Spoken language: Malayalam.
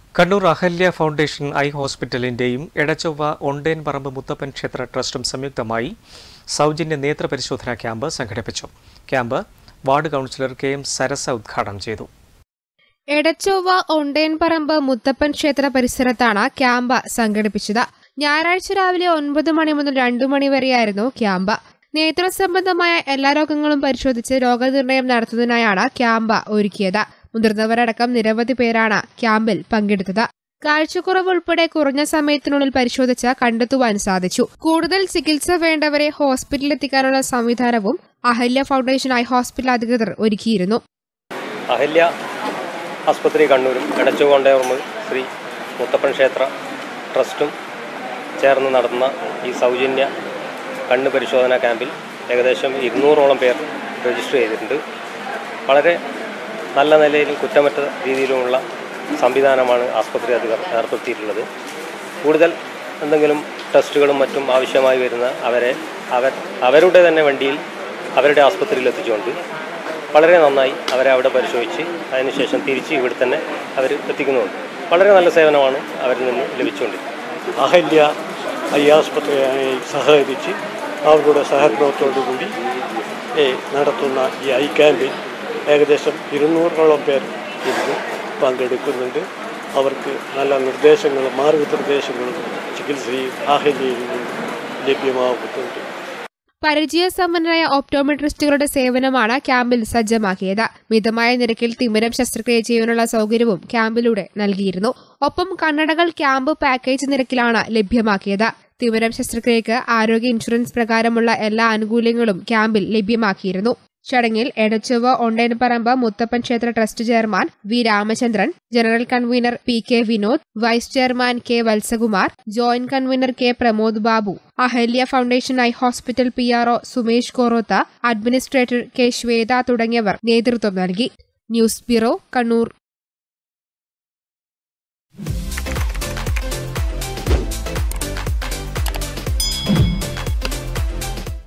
കണ്ണൂർ അഹല്യ ഫൗണ്ടേഷൻ ഐ ഹോസ്പിറ്റലിന്റെയും എടച്ചൊവ്വ ഒണ്ടേൻ പറമ്പ് മുത്തപ്പൻ ക്ഷേത്ര ട്രസ്റ്റും സംയുക്തമായി സൗജന്യ നേത്ര പരിശോധനാ ക്യാമ്പ് സംഘടിപ്പിച്ചു camp ward councillor K M Sarasa ഉദ്ഘാടനം ചെയ്തു എടച്ചൊവ്വ ഒണ്ടേൻപറമ്പ് മുത്തപ്പൻ ക്ഷേത്ര പരിസരത്താണ് ക്യാമ്പ് സംഘടിപ്പിച്ചത് ഞായറാഴ്ച രാവിലെ ഒൻപത് മണി മുതൽ രണ്ടു മണി വരെയായിരുന്നു ക്യാമ്പ് നേത്ര സംബന്ധമായ എല്ലാ രോഗങ്ങളും പരിശോധിച്ച് രോഗനിർണയം നടത്തുന്നതിനായാണ് ക്യാമ്പ് ഒരുക്കിയത് മുതിർന്നവരടക്കം നിരവധി പേരാണ് ക്യാമ്പിൽ പങ്കെടുത്തത് കാഴ്ചക്കുറവ് ഉൾപ്പെടെ കുറഞ്ഞ സമയത്തിനുള്ളിൽ പരിശോധിച്ച് കണ്ടെത്തുവാൻ സാധിച്ചു കൂടുതൽ ചികിത്സ വേണ്ടവരെ ഹോസ്പിറ്റലിൽ എത്തിക്കാനുള്ള സംവിധാനവും അഹല്യ ഫൗണ്ടേഷൻ ഐ ഹോസ്പിറ്റൽ അധികൃതർ ഒരുക്കിയിരുന്നു അഹല്യ ആസ്പത്രി കണ്ണൂരും എടച്ചുകൊണ്ടേർമ് ശ്രീ മുത്തപ്പൻ ക്ഷേത്ര ട്രസ്റ്റും ചേർന്ന് നടത്തുന്ന ഈ സൗജന്യ കണ്ണ് പരിശോധനാ ക്യാമ്പിൽ ഏകദേശം ഇരുന്നൂറോളം പേർ രജിസ്റ്റർ ചെയ്തിട്ടുണ്ട് വളരെ നല്ല നിലയിലും കുറ്റമറ്റ രീതിയിലുമുള്ള സംവിധാനമാണ് ആസ്പത്രി അധികൃതർ ഏർപ്പെടുത്തിയിട്ടുള്ളത് കൂടുതൽ എന്തെങ്കിലും ടെസ്റ്റുകളും മറ്റും ആവശ്യമായി വരുന്ന അവരെ അവർ അവരുടെ തന്നെ വണ്ടിയിൽ അവരുടെ ആസ്പത്രിയിൽ എത്തിച്ചുകൊണ്ട് വളരെ നന്നായി അവരെ അവിടെ പരിശോധിച്ച് അതിനുശേഷം തിരിച്ച് ഇവിടെ തന്നെ അവർ എത്തിക്കുന്നുണ്ട് വളരെ നല്ല സേവനമാണ് അവരിൽ നിന്ന് ലഭിച്ചുകൊണ്ടിരിക്കുന്നത് അഹല്യ ഐ ആസ്പത്രിയായി സഹകരിച്ച് അവരുടെ സഹകരണത്തോടു കൂടി ഏ, നടത്തുന്ന ഈ ഐ ക്യാമ്പിൽ ഏകദേശം ഇരുന്നൂറോളം പേർ ഇന്ന് പങ്കെടുക്കുന്നുണ്ട് അവർക്ക് നല്ല നിർദ്ദേശങ്ങളും മാർഗനിർദ്ദേശങ്ങളും ചികിത്സയും അഹല്യയിൽ നിന്നും ലഭ്യമാകുന്നുണ്ട് പരിചയസമ്പന്നരായ ഓപ്റ്റോമെട്രിസ്റ്റുകളുടെ സേവനമാണ് ക്യാമ്പിൽ സജ്ജമാക്കിയത് മിതമായ നിരക്കിൽ തിമിരം ശസ്ത്രക്രിയ ചെയ്യാനുള്ള സൗകര്യവും ക്യാമ്പിലൂടെ നൽകിയിരുന്നു ഒപ്പം കണ്ണടകൾ ക്യാമ്പ് പാക്കേജ് നിരക്കിലാണ് ലഭ്യമാക്കിയത് തിമിരം ശസ്ത്രക്രിയയ്ക്ക് ആരോഗ്യ ഇൻഷുറൻസ് പ്രകാരമുള്ള എല്ലാ ആനുകൂല്യങ്ങളും ക്യാമ്പിൽ ലഭ്യമാക്കിയിരുന്നു ചടങ്ങിൽ എടച്ചൊവ്വ ഒണ്ടേൻപറമ്പ് മുത്തപ്പൻ ക്ഷേത്ര trust chairman V Ramachandran general convener P K Vinod vice chairman K Valsakumar joint convener K Pramod Babu Ahalya foundation eye hospital P RO Sumesh Korotha administrator K Swetha തുടങ്ങിയവർ നേതൃത്വം നൽകി ന്യൂസ് ബ്യൂറോ കണ്ണൂർ